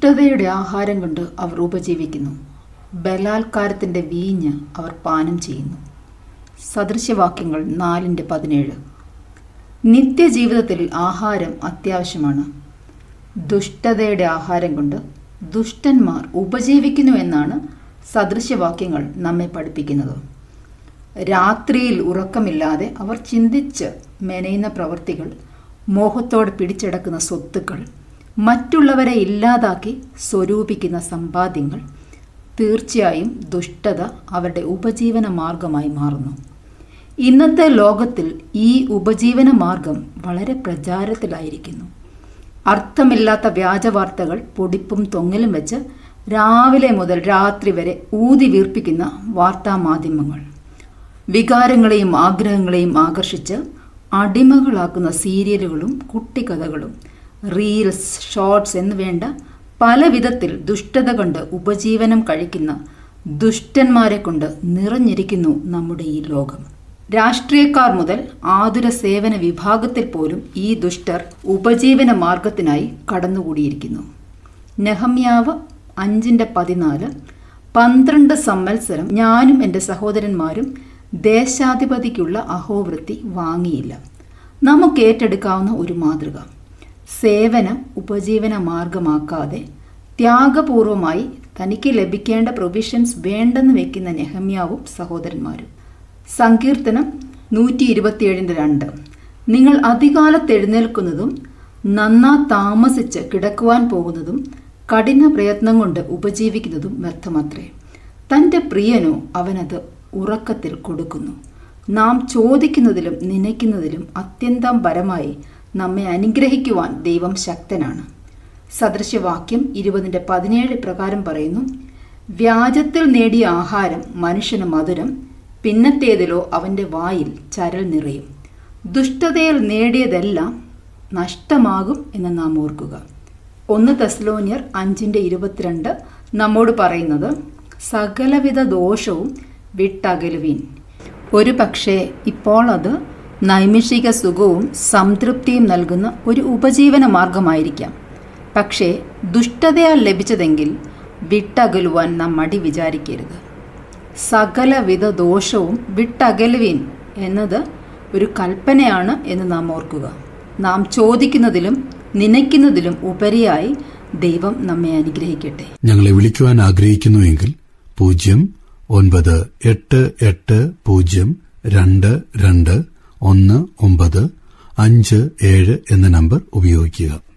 ദുഷ്ടതയുടെ ആഹാരം കൊണ്ട് അവർ ഉപജീവിക്കുന്നു ബലാത്കാരത്തിന്റെ വീഞ്ഞ് അവർ പാനം ചെയ്യുന്നു സദൃശ്യവാക്യങ്ങൾ നാലിൻ്റെ പതിനേഴ് നിത്യജീവിതത്തിൽ ആഹാരം അത്യാവശ്യമാണ് ദുഷ്ടതയുടെ ആഹാരം കൊണ്ട് ദുഷ്ടന്മാർ ഉപജീവിക്കുന്നു എന്നാണ് സദൃശ്യവാക്യങ്ങൾ നമ്മെ പഠിപ്പിക്കുന്നത് രാത്രിയിൽ ഉറക്കമില്ലാതെ അവർ ചിന്തിച്ച് മെനയുന്ന പ്രവൃത്തികൾ മോഹത്തോടെ പിടിച്ചടക്കുന്ന സ്വത്തുക്കൾ മറ്റുള്ളവരെ ഇല്ലാതാക്കി സ്വരൂപിക്കുന്ന സമ്പാദ്യങ്ങൾ തീർച്ചയായും ദുഷ്ടത അവരുടെ ഉപജീവന മാർഗമായി മാറുന്നു ഇന്നത്തെ ലോകത്തിൽ ഈ ഉപജീവന മാർഗം വളരെ പ്രചാരത്തിലായിരിക്കുന്നു അർത്ഥമില്ലാത്ത വ്യാജവാർത്തകൾ പൊടിപ്പും തൊങ്ങലും വെച്ച് രാവിലെ മുതൽ രാത്രി വരെ ഊതി വീർപ്പിക്കുന്ന വാർത്താമാധ്യമങ്ങൾ വികാരങ്ങളെയും ആഗ്രഹങ്ങളെയും ആകർഷിച്ച് അടിമകളാക്കുന്ന സീരിയലുകളും കുട്ടിക്കഥകളും റീൽസ് ഷോർട്സ് എന്ന് വേണ്ട പല വിധത്തിൽ ദുഷ്ടത കൊണ്ട് ഉപജീവനം കഴിക്കുന്ന ദുഷ്ടന്മാരെ കൊണ്ട് നിറഞ്ഞിരിക്കുന്നു നമ്മുടെ ഈ ലോകം രാഷ്ട്രീയക്കാർ മുതൽ ആതുര സേവന വിഭാഗത്തിൽ പോലും ഈ ദുഷ്ടർ ഉപജീവന മാർഗത്തിനായി കടന്നുകൂടിയിരിക്കുന്നു നെഹമ്യാവ് അഞ്ചിൻ്റെ പതിനാല് പന്ത്രണ്ട് സംവത്സരം ഞാനും എൻ്റെ സഹോദരന്മാരും ദേശാധിപതിക്കുള്ള അഹോവൃത്തി വാങ്ങിയില്ല നമുക്ക് ഏറ്റെടുക്കാവുന്ന ഒരു മാതൃക സേവനം ഉപജീവന മാർഗമാക്കാതെ ത്യാഗപൂർവമായി തനിക്ക് ലഭിക്കേണ്ട പ്രൊവിഷൻസ് വേണ്ടെന്ന് വെക്കുന്ന നെഹമ്യാവും സഹോദരന്മാരും സങ്കീർത്തനം നൂറ്റി ഇരുപത്തിയേഴിൻ്റെ രണ്ട് നിങ്ങൾ അധികാലത്ത് എഴുന്നേൽക്കുന്നതും നന്നാ താമസിച്ച് കിടക്കുവാൻ പോകുന്നതും കഠിന പ്രയത്നം കൊണ്ട് ഉപജീവിക്കുന്നതും വ്യർത്ഥമത്രേ തൻ്റെ പ്രിയനോ അവനത് ഉറക്കത്തിൽ കൊടുക്കുന്നു നാം ചോദിക്കുന്നതിലും നനയ്ക്കുന്നതിലും അത്യന്തം പരമായി നമ്മെ അനുഗ്രഹിക്കുവാൻ ദൈവം ശക്തനാണ് സദൃശവാക്യം ഇരുപതിൻ്റെ പതിനേഴ് പ്രകാരം പറയുന്നു വ്യാജത്തിൽ നേടിയ ആഹാരം മനുഷ്യന് മധുരം പിന്നത്തേതിലോ അവൻ്റെ വായിൽ ചരൽ നിറയും ദുഷ്ടതയിൽ നേടിയതെല്ലാം നഷ്ടമാകും എന്ന് നാം ഓർക്കുക ഒന്ന് തെസ്ലോനിയർ അഞ്ചിൻ്റെ ഇരുപത്തിരണ്ട് നമ്മോട് പറയുന്നത് സകലവിധ ദോഷവും വിട്ടകലുവീൻ ഒരു പക്ഷേ ഇപ്പോൾ അത് നൈമിഷിക സുഖവും സംതൃപ്തിയും നൽകുന്ന ഒരു ഉപജീവന മാർഗമായിരിക്കാം പക്ഷേ ദുഷ്ടതയാൽ ലഭിച്ചതെങ്കിൽ വിട്ടകലുവാൻ നാം മടി വിചാരിക്കരുത് സകലവിധ ദോഷവും വിട്ടകലുവീൻ എന്നത് ഒരു കൽപ്പനയാണ് എന്ന് നാം ഓർക്കുക നാം ചോദിക്കുന്നതിലും നനയ്ക്കുന്നതിലും ഉപരിയായി ദൈവം നമ്മെ അനുഗ്രഹിക്കട്ടെ ഞങ്ങളെ വിളിക്കുവാൻ ആഗ്രഹിക്കുന്നുവെങ്കിൽ പൂജ്യം ഒൻപത് എട്ട് എട്ട് പൂജ്യം രണ്ട് രണ്ട് ഒന്ന് ഒമ്പത് അഞ്ച് ഏഴ് എന്ന നമ്പർ ഉപയോഗിക്കുക